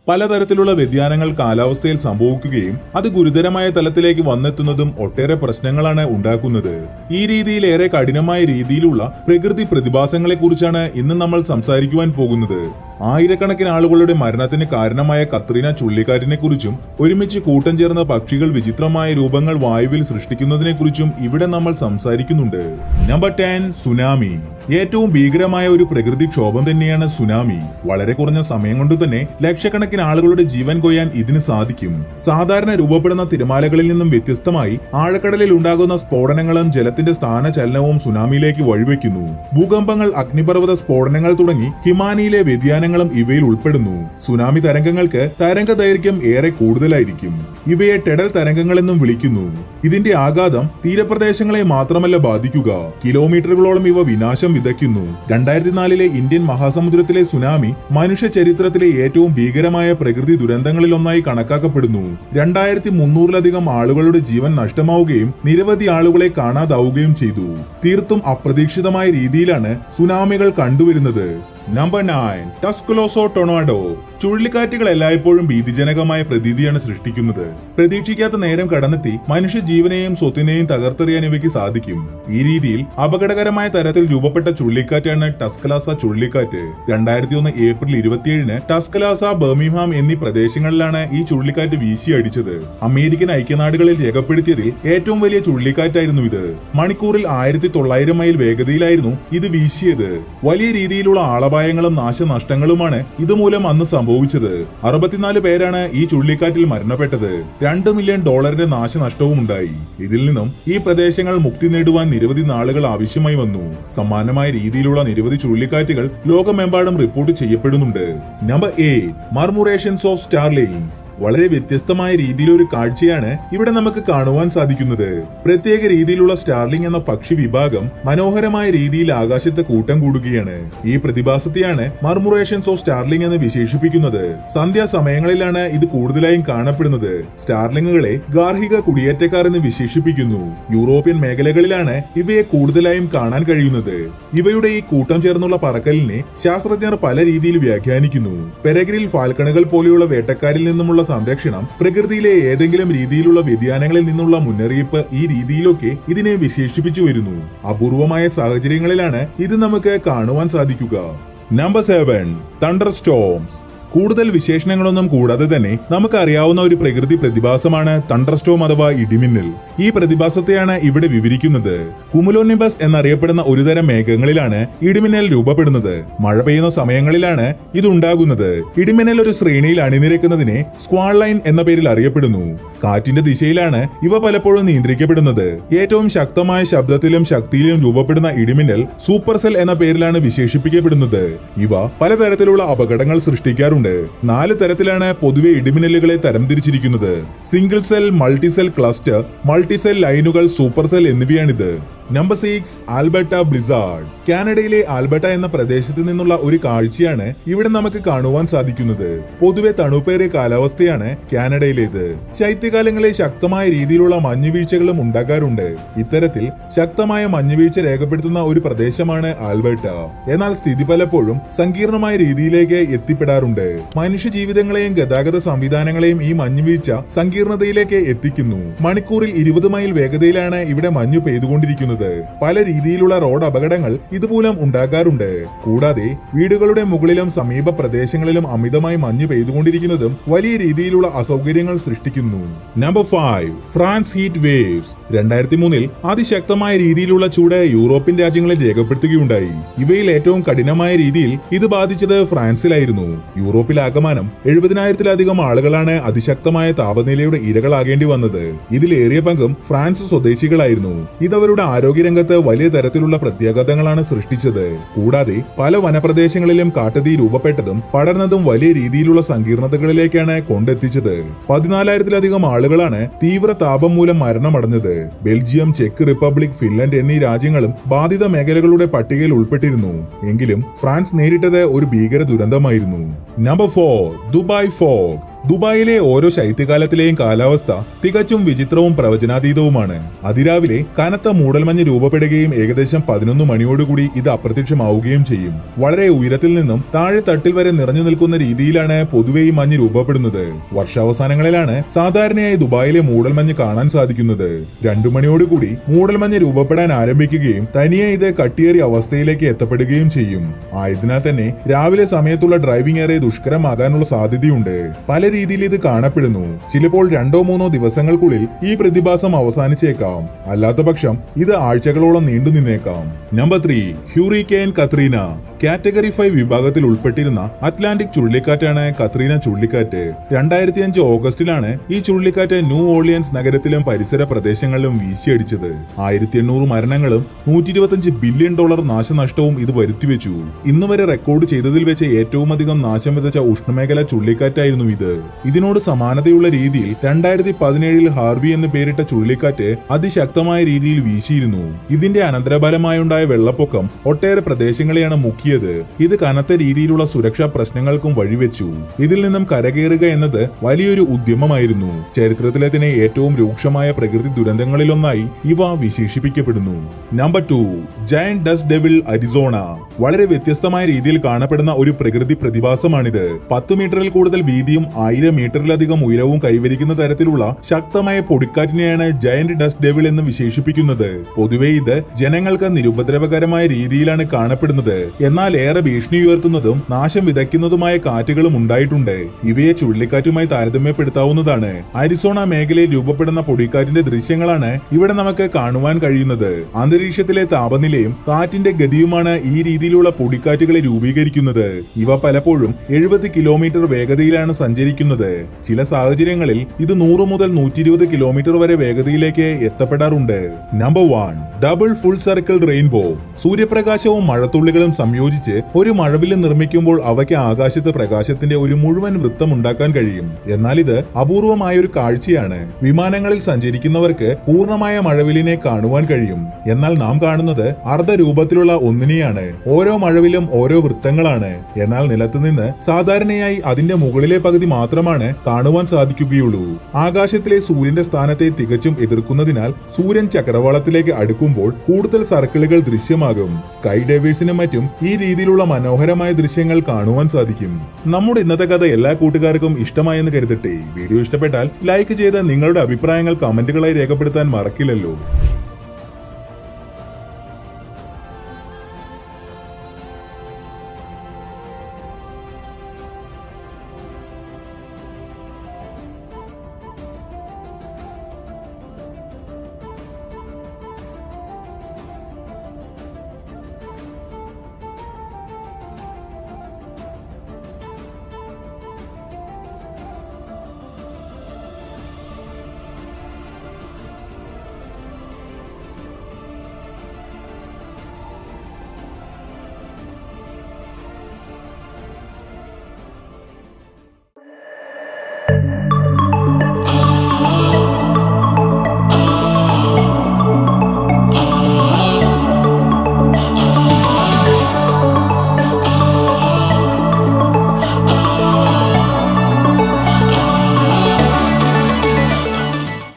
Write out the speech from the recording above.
പലതരത്തിലുള്ള വ്യതിയാനങ്ങൾ കാലാവസ്ഥയിൽ സംഭവിക്കുകയും അത് ഗുരുതരമായ തലത്തിലേക്ക് വന്നെത്തുന്നതും ഒട്ടേറെ പ്രശ്നങ്ങളാണ് ഉണ്ടാക്കുന്നത് ഈ രീതിയിൽ ഏറെ കഠിനമായ രീതിയിലുള്ള പ്രകൃതി പ്രതിഭാസങ്ങളെക്കുറിച്ചാണ് ഇന്ന് നമ്മൾ സംസാരിക്കുവാൻ പോകുന്നത് ആയിരക്കണക്കിന് ആളുകളുടെ മരണത്തിന് കാരണമായ കത്രീന ചുഴലിക്കാറ്റിനെ കുറിച്ചും ഒരുമിച്ച് കൂട്ടം ചേർന്ന പക്ഷികൾ വിചിത്രമായ രൂപങ്ങൾ വായുവിൽ സൃഷ്ടിക്കുന്നതിനെക്കുറിച്ചും ഇവിടെ നമ്മൾ സംസാരിക്കുന്നുണ്ട് നമ്പർ ടെൻ സുനാമി ഏറ്റവും ഭീകരമായ ഒരു പ്രകൃതിക്ഷോഭം തന്നെയാണ് സുനാമി വളരെ കുറഞ്ഞ സമയം കൊണ്ട് തന്നെ ലക്ഷക്കണക്കിന് ആളുകളുടെ ജീവൻ കൊയ്യാൻ ഇതിന് സാധിക്കും സാധാരണ രൂപപ്പെടുന്ന തിരമാലകളിൽ നിന്നും വ്യത്യസ്തമായി ആഴക്കടലിൽ ഉണ്ടാകുന്ന സ്ഫോടനങ്ങളും ജലത്തിന്റെ സ്ഥാനചലനവും സുനാമിയിലേക്ക് വഴിവെക്കുന്നു ഭൂകമ്പങ്ങൾ അഗ്നിപർവ്വത സ്ഫോടനങ്ങൾ തുടങ്ങി ഹിമാനിയിലെ വ്യതിയാനങ്ങളും ഇവയിൽ ഉൾപ്പെടുന്നു സുനാമി തരംഗങ്ങൾക്ക് തരംഗ ദൈർഘ്യം ഏറെ കൂടുതലായിരിക്കും ഇവയെ ടെഡൽ തരംഗങ്ങൾ എന്നും വിളിക്കുന്നു ഇതിന്റെ ആഘാതം തീരപ്രദേശങ്ങളെ മാത്രമല്ല ബാധിക്കുക കിലോമീറ്ററുകളോളം ഇവ വിനാശം വിതയ്ക്കുന്നു രണ്ടായിരത്തി നാലിലെ ഇന്ത്യൻ മഹാസമുദ്രത്തിലെ സുനാമി മനുഷ്യ ചരിത്രത്തിലെ ഏറ്റവും ഭീകരമായ പ്രകൃതി ദുരന്തങ്ങളിൽ ഒന്നായി കണക്കാക്കപ്പെടുന്നു രണ്ടായിരത്തി മുന്നൂറിലധികം ആളുകളുടെ ജീവൻ നഷ്ടമാവുകയും നിരവധി ആളുകളെ കാണാതാവുകയും ചെയ്തു തീർത്തും അപ്രതീക്ഷിതമായ രീതിയിലാണ് സുനാമികൾ കണ്ടുവരുന്നത് നമ്പർ നയൻ ടസ്കുലോസോ ടൊണാഡോ ചുഴലിക്കാറ്റുകൾ എല്ലായ്പ്പോഴും ഭീതിജനകമായ പ്രതീതിയാണ് സൃഷ്ടിക്കുന്നത് പ്രതീക്ഷിക്കാത്ത നേരം കടന്നെത്തി മനുഷ്യ ജീവനെയും സ്വത്തിനെയും തകർത്തെറിയാൻ ഇവയ്ക്ക് സാധിക്കും ഈ രീതിയിൽ അപകടകരമായ തരത്തിൽ രൂപപ്പെട്ട ചുഴലിക്കാറ്റാണ് ടസ്കലാസ ചുഴലിക്കാറ്റ് രണ്ടായിരത്തി ഒന്ന് ഏപ്രിൽ ഇരുപത്തിയേഴിന് ടസ്കലാസ ബർമിംഹാം എന്നീ പ്രദേശങ്ങളിലാണ് ഈ ചുഴലിക്കാറ്റ് വീശിയടിച്ചത് അമേരിക്കൻ ഐക്യനാടുകളിൽ രേഖപ്പെടുത്തിയതിൽ ഏറ്റവും വലിയ ചുഴലിക്കാറ്റായിരുന്നു ഇത് മണിക്കൂറിൽ ആയിരത്തി തൊള്ളായിരം മൈൽ വേഗതയിലായിരുന്നു ഇത് വീശിയത് വലിയ രീതിയിലുള്ള ആളപായങ്ങളും നാശനഷ്ടങ്ങളുമാണ് ഇതുമൂലം അന്ന് സംഭവിച്ചത് അറുപത്തിനാല് പേരാണ് ഈ ചുഴലിക്കാറ്റിൽ മരണപ്പെട്ടത് രണ്ട് മില്യൺ ഡോളറിന്റെ നാശനഷ്ടവും ഉണ്ടായി ഇതിൽ നിന്നും ഈ പ്രദേശങ്ങൾ മുക്തി നേടുവാൻ നിരവധി നാളുകൾ ആവശ്യമായി വന്നു സമാനമായ രീതിയിലുള്ള നിരവധി ചുഴലിക്കാറ്റുകൾ ലോകമെമ്പാടും റിപ്പോർട്ട് ചെയ്യപ്പെടുന്നുണ്ട് number eight murmurations of starlings വളരെ വ്യത്യസ്തമായ രീതിയിലൊരു കാഴ്ചയാണ് ഇവിടെ നമുക്ക് കാണുവാൻ സാധിക്കുന്നത് പ്രത്യേക രീതിയിലുള്ള സ്റ്റാർലിംഗ് എന്ന പക്ഷി വിഭാഗം മനോഹരമായ രീതിയിൽ ആകാശത്ത് കൂട്ടം കൂടുകയാണ് ഈ പ്രതിഭാസത്തെയാണ് മർമുറേഷൻസ് ഓഫ് സ്റ്റാർലിംഗ് എന്ന് വിശേഷിപ്പിക്കുന്നത് സന്ധ്യാസമയങ്ങളിലാണ് ഇത് കൂടുതലായും കാണപ്പെടുന്നത് സ്റ്റാർലിംഗുകളെ ഗാർഹിക കുടിയേറ്റക്കാർ എന്ന് വിശേഷിപ്പിക്കുന്നു യൂറോപ്യൻ മേഖലകളിലാണ് ഇവയെ കൂടുതലായും കാണാൻ കഴിയുന്നത് ഇവയുടെ ഈ കൂട്ടം ചേർന്നുള്ള പറക്കലിനെ ശാസ്ത്രജ്ഞർ പല രീതിയിൽ വ്യാഖ്യാനിക്കുന്നു പെരഗ്രിൽ ഫാൽക്കണുകൾ പോലെയുള്ള വേട്ടക്കാരിൽ നിന്നുമുള്ള സംരക്ഷണം പ്രകൃതിയിലെ ഏതെങ്കിലും രീതിയിലുള്ള വ്യതിയാനങ്ങളിൽ നിന്നുള്ള മുന്നറിയിപ്പ് ഈ രീതിയിലൊക്കെ ഇതിനെ വിശേഷിപ്പിച്ചു വരുന്നു അപൂർവമായ സാഹചര്യങ്ങളിലാണ് ഇത് നമുക്ക് കാണുവാൻ സാധിക്കുക നമ്പർ സെവൻ തണ്ടർ സ്റ്റോംസ് കൂടുതൽ വിശേഷണങ്ങളൊന്നും കൂടാതെ തന്നെ നമുക്ക് അറിയാവുന്ന ഒരു പ്രകൃതി പ്രതിഭാസമാണ് തണ്ടർസ്റ്റോം അഥവാ ഇടിമിന്നൽ ഈ പ്രതിഭാസത്തെയാണ് ഇവിടെ വിവരിക്കുന്നത് കുമുലോനിബസ് എന്നറിയപ്പെടുന്ന ഒരുതരം മേഘങ്ങളിലാണ് ഇടിമിന്നൽ രൂപപ്പെടുന്നത് മഴ പെയ്യുന്ന സമയങ്ങളിലാണ് ഇതുണ്ടാകുന്നത് ഇടിമിന്നൽ ഒരു ശ്രേണിയിൽ അണിനിരക്കുന്നതിനെ സ്ക്വാൾ ലൈൻ എന്ന പേരിൽ അറിയപ്പെടുന്നു കാറ്റിന്റെ ദിശയിലാണ് ഇവ പലപ്പോഴും നിയന്ത്രിക്കപ്പെടുന്നത് ഏറ്റവും ശക്തമായ ശബ്ദത്തിലും ശക്തിയിലും രൂപപ്പെടുന്ന ഇടിമിന്നൽ സൂപ്പർ സെൽ എന്ന പേരിലാണ് വിശേഷിപ്പിക്കപ്പെടുന്നത് ഇവ പലതരത്തിലുള്ള അപകടങ്ങൾ സൃഷ്ടിക്കാറുണ്ട് നാല് തരത്തിലാണ് പൊതുവെ ഇടിമിന്നലുകളെ തരംതിരിച്ചിരിക്കുന്നത് single cell multicell cluster multicell ലൈനുകൾ സൂപ്പർ സെൽ എന്നിവയാണിത് നമ്പർ സിക്സ് ആൽബർട്ട ബ്ലിസാർഡ് കാനഡയിലെ ആൽബർട്ട എന്ന പ്രദേശത്ത് നിന്നുള്ള ഒരു കാഴ്ചയാണ് ഇവിടെ നമുക്ക് കാണുവാൻ സാധിക്കുന്നത് പൊതുവെ തണുപ്പേറിയ കാലാവസ്ഥയാണ് കാനഡയിലേത് ശൈത്യകാലങ്ങളിൽ ശക്തമായ രീതിയിലുള്ള മഞ്ഞുവീഴ്ചകളും ഉണ്ടാകാറുണ്ട് ഇത്തരത്തിൽ ശക്തമായ മഞ്ഞുവീഴ്ച രേഖപ്പെടുത്തുന്ന ഒരു പ്രദേശമാണ് ആൽബർട്ട എന്നാൽ സ്ഥിതി പലപ്പോഴും സങ്കീർണമായ രീതിയിലേക്ക് എത്തിപ്പെടാറുണ്ട് മനുഷ്യ ജീവിതങ്ങളെയും ഗതാഗത സംവിധാനങ്ങളെയും ഈ മഞ്ഞുവീഴ്ച സങ്കീർണതയിലേക്ക് എത്തിക്കുന്നു മണിക്കൂറിൽ ഇരുപത് മൈൽ വേഗതയിലാണ് ഇവിടെ മഞ്ഞു പെയ്തുകൊണ്ടിരിക്കുന്നത് പല രീതിയിലുള്ള റോഡ് അപകടങ്ങൾ ഇതുമൂലം ഉണ്ടാകാറുണ്ട് കൂടാതെ വീടുകളുടെ മുകളിലും സമീപ പ്രദേശങ്ങളിലും അമിതമായി മഞ്ഞ് പെയ്തുകൊണ്ടിരിക്കുന്നതും വലിയ രീതിയിലുള്ള അസൗകര്യങ്ങൾ സൃഷ്ടിക്കുന്നു number five France heat waves രണ്ടായിരത്തി മൂന്നിൽ അതിശക്തമായ രീതിയിലുള്ള ചൂട് യൂറോപ്യൻ രാജ്യങ്ങളിൽ രേഖപ്പെടുത്തുകയുണ്ടായി ഇവയിൽ ഏറ്റവും കഠിനമായ രീതിയിൽ ഇത് ബാധിച്ചത് ഫ്രാൻസിലായിരുന്നു യൂറോപ്പിലാകമാനം എഴുപതിനായിരത്തിലധികം ആളുകളാണ് അതിശക്തമായ താപനിലയുടെ ഇരകളാകേണ്ടി വന്നത് ഇതിലേറിയ പങ്കും ഫ്രാൻസ് സ്വദേശികളായിരുന്നു ഇതവരുടെ ആരോഗ്യരംഗത്ത് വലിയ തരത്തിലുള്ള പ്രത്യാഘാതങ്ങളാണ് സൃഷ്ടിച്ചത് കൂടാതെ പല വനപ്രദേശങ്ങളിലും കാട്ടുതീ രൂപപ്പെട്ടതും പടർന്നതും വലിയ രീതിയിലുള്ള സങ്കീർണതകളിലേക്കാണ് കൊണ്ടെത്തിച്ചത് പതിനാലായിരത്തിലധികം ആളുകളാണ് തീവ്ര താപം മൂലം മരണമടഞ്ഞത് ബെൽജിയം ചെക്ക് റിപ്പബ്ലിക് ഫിൻലൻഡ് എന്നീ രാജ്യങ്ങളും ബാധിത മേഖലകളുടെ പട്ടികയിൽ ഉൾപ്പെട്ടിരുന്നു എങ്കിലും ഫ്രാൻസ് നേരിട്ടത് ഒരു ഭീകര ദുരന്തമായിരുന്നു നമ്പർ ഫോർ ദുബായ് ഫോഗ് ദുബായിലെ ഓരോ ശൈത്യകാലത്തിലെയും കാലാവസ്ഥ തികച്ചും വിചിത്രവും പ്രവചനാതീതവുമാണ് അതിരാവിലെ കനത്ത മൂടൽമഞ്ഞ് രൂപപ്പെടുകയും ഏകദേശം പതിനൊന്ന് മണിയോടുകൂടി ഇത് അപ്രത്യക്ഷമാവുകയും ചെയ്യും വളരെ ഉയരത്തിൽ നിന്നും താഴെ തട്ടിൽ വരെ നിറഞ്ഞു നിൽക്കുന്ന രീതിയിലാണ് പൊതുവെ ഈ മഞ്ഞ് രൂപപ്പെടുന്നത് വർഷാവസാനങ്ങളിലാണ് സാധാരണയായി ദുബായിലെ മൂടൽമഞ്ഞ് കാണാൻ സാധിക്കുന്നത് രണ്ടു മണിയോടുകൂടി മൂടൽമഞ്ഞ് രൂപപ്പെടാൻ ആരംഭിക്കുകയും തനിയെ ഇത് കട്ടിയേറിയ അവസ്ഥയിലേക്ക് എത്തപ്പെടുകയും ചെയ്യും ആയതിനാൽ തന്നെ രാവിലെ സമയത്തുള്ള ഡ്രൈവിംഗ് ഏറെ ദുഷ്കരമാകാനുള്ള സാധ്യതയുണ്ട് പല രീതിയിൽ ഇത് കാണപ്പെടുന്നു ചിലപ്പോൾ രണ്ടോ മൂന്നോ ദിവസങ്ങൾക്കുള്ളിൽ ഈ പ്രതിഭാസം അവസാനിച്ചേക്കാം അല്ലാത്ത പക്ഷം ഇത് ആഴ്ചകളോളം നീണ്ടു നിന്നേക്കാം number three hurricane Katrina category five വിഭാഗത്തിൽ ഉൾപ്പെട്ടിരുന്ന അറ്റ്ലാന്റിക് ചുഴലിക്കാറ്റാണ് കത്രീന ചുഴലിക്കാറ്റ് രണ്ടായിരത്തി അഞ്ച് ഓഗസ്റ്റിലാണ് ഈ ചുഴലിക്കാറ്റ് ന്യൂ ഓർലിയൻസ് നഗരത്തിലും പരിസര പ്രദേശങ്ങളിലും വീശിയടിച്ചത് ആയിരത്തി എണ്ണൂറ് മരണങ്ങളും നൂറ്റി ഇരുപത്തഞ്ച് ബില്യൺ ഡോളർ നാശനഷ്ടവും ഇത് വരുത്തിവെച്ചു ഇന്ന് വരെ റെക്കോർഡ് ചെയ്തതിൽ വെച്ച് ഏറ്റവും അധികം നാശം വിതച്ച ഉഷ്ണമേഖല ചുഴലിക്കാറ്റായിരുന്നു ഇത് ഇതിനോട് സമാനതയുള്ള രീതിയിൽ രണ്ടായിരത്തി പതിനേഴിൽ ഹാർവി എന്ന് പേരിട്ട ചുഴലിക്കാറ്റ് അതിശക്തമായ രീതിയിൽ വീശിയിരുന്നു ഇതിന്റെ അനന്തരഫലമായുണ്ടായ വെള്ളപ്പൊക്കം ഒട്ടേറെ പ്രദേശങ്ങളെയാണ് മുക്കിയത് ഇത് കനത്ത രീതിയിലുള്ള സുരക്ഷാ പ്രശ്നങ്ങൾക്കും വഴിവെച്ചു ഇതിൽ നിന്നും കരകയറുക എന്നത് വലിയൊരു ഉദ്യമമായിരുന്നു ചരിത്രത്തിലെ തന്നെ ഏറ്റവും രൂക്ഷമായ പ്രകൃതി ദുരന്തങ്ങളിലൊന്നായി ഇവ വിശേഷിപ്പിക്കപ്പെടുന്നു number two giant dust devil Arizona വളരെ വ്യത്യസ്തമായ രീതിയിൽ കാണപ്പെടുന്ന ഒരു പ്രകൃതി പ്രതിഭാസമാണിത് പത്ത് മീറ്ററിൽ കൂടുതൽ വീതിയും ആയിരം മീറ്ററിലധികം ഉയരവും കൈവരിക്കുന്ന തരത്തിലുള്ള ശക്തമായ പൊടിക്കാറ്റിനെയാണ് ജയന്റ് ഡസ്റ്റ് ഡെവിൾ എന്ന് വിശേഷിപ്പിക്കുന്നത് പൊതുവെ ഇത് ജനങ്ങൾക്ക് നിരുപദ്രവകരമായ രീതിയിലാണ് കാണപ്പെടുന്നത് എന്നാൽ ഏറെ ഭീഷണി ഉയർത്തുന്നതും നാശം വിതയ്ക്കുന്നതുമായ കാറ്റുകളും ഉണ്ടായിട്ടുണ്ട് ഇവയെ ചുഴലിക്കാറ്റുമായി താരതമ്യപ്പെടുത്താവുന്നതാണ് അരിസോണ മേഖലയിൽ രൂപപ്പെടുന്ന പൊടിക്കാറ്റിന്റെ ദൃശ്യങ്ങളാണ് ഇവിടെ നമുക്ക് കാണുവാൻ കഴിയുന്നത് അന്തരീക്ഷത്തിലെ താപനിലയും കാറ്റിന്റെ ഗതിയുമാണ് ഈ രീതിയിലുള്ള പൊടിക്കാറ്റുകളെ രൂപീകരിക്കുന്നത് ഇവ പലപ്പോഴും എഴുപത് കിലോമീറ്റർ വേഗതയിലാണ് സഞ്ചരിക്കുന്നത് ചില സാഹചര്യങ്ങളിൽ ഇത് നൂറ് മുതൽ നൂറ്റി ഇരുപത് കിലോമീറ്റർ വരെ വേഗതയിലേക്ക് എത്തപ്പെടാറുണ്ട് number one double full circle rainbow സൂര്യപ്രകാശവും മഴത്തുള്ളികളും സംയോജിച്ച് ഒരു മഴവില്ല് നിർമ്മിക്കുമ്പോൾ അവയ്ക്ക് ആകാശത്ത് പ്രകാശത്തിന്റെ ഒരു മുഴുവൻ വൃത്തം ഉണ്ടാക്കാൻ കഴിയും എന്നാൽ ഇത് അപൂർവമായ ഒരു കാഴ്ചയാണ് വിമാനങ്ങളിൽ സഞ്ചരിക്കുന്നവർക്ക് പൂർണ്ണമായ മഴവില്ലിനെ കാണുവാൻ കഴിയും എന്നാൽ നാം കാണുന്നത് അർദ്ധരൂപത്തിലുള്ള ഒന്നിനെയാണ് ഓരോ മഴവിലും ഓരോ വൃത്തങ്ങളാണ് എന്നാൽ നിലത്തുനിന്ന് സാധാരണയായി അതിന്റെ മുകളിലെ പകുതി മാത്രമാണ് കാണുവാൻ സാധിക്കുകയുള്ളൂ ആകാശത്തിലെ സൂര്യന്റെ സ്ഥാനത്തെ തികച്ചും എതിർക്കുന്നതിനാൽ സൂര്യൻ ചക്രവാളത്തിലേക്ക് അടുക്കുമ്പോൾ കൂടുതൽ സർക്കിളുകൾ ദൃശ്യമാകും സ്കൈ ഡൈവേഴ്സിനും മറ്റും ഈ രീതിയിലുള്ള മനോഹരമായ ദൃശ്യങ്ങൾ കാണുവാൻ സാധിക്കും നമ്മുടെ ഇന്നത്തെ കഥ എല്ലാ കൂട്ടുകാർക്കും ഇഷ്ടമായെന്ന് കരുതട്ടെ വീഡിയോ ഇഷ്ടപ്പെട്ടാൽ ലൈക്ക് ചെയ്ത് നിങ്ങളുടെ അഭിപ്രായങ്ങൾ കമന്റുകളായി രേഖപ്പെടുത്താൻ മറക്കില്ലല്ലോ